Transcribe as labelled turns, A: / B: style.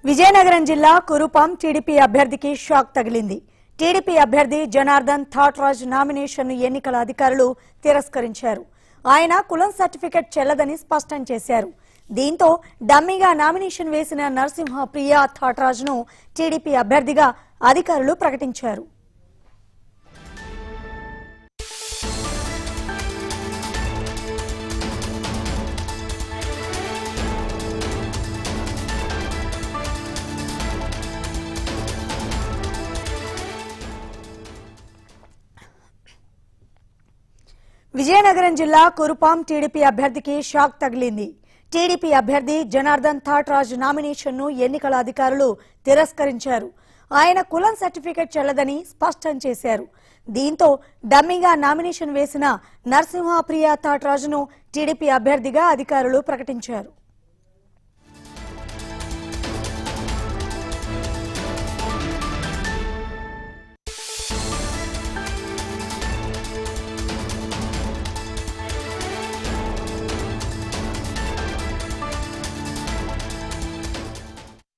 A: విజయనగరం జిల్లా కురుపాం టీడీపీ అభ్యర్థికి షాక్ తగిలింది టీడీపీ అభ్యర్థి జనార్దన్ థాట్ రాజ్ నామినేషన్ ఎన్నికల అధికారులు తిరస్కరించారు ఆయన కులం సర్టిఫికెట్ చెల్లదని స్పష్టం చేశారు దీంతో డమ్మీగా నామినేషన్ వేసిన నరసింహ ప్రియా థాట్ రాజ్ను టీడీపీ అభ్యర్థిగా అధికారులు ప్రకటించారు విజయనగరం జిల్లా కురుపాం టీడీపీ అభ్యర్థికి షాక్ తగిలింది టీడీపీ అభ్యర్థి జనార్దన్ థాట్ రాజ్ నామినేషన్ను ఎన్నికల అధికారులు తిరస్కరించారు ఆయన కులం సర్టిఫికెట్ చెల్లదని స్పష్టం చేశారు దీంతో డమ్మీగా నామినేషన్ వేసిన నరసింహప్రియ థాట్ రాజును టీడీపీ అభ్యర్థిగా అధికారులు ప్రకటించారు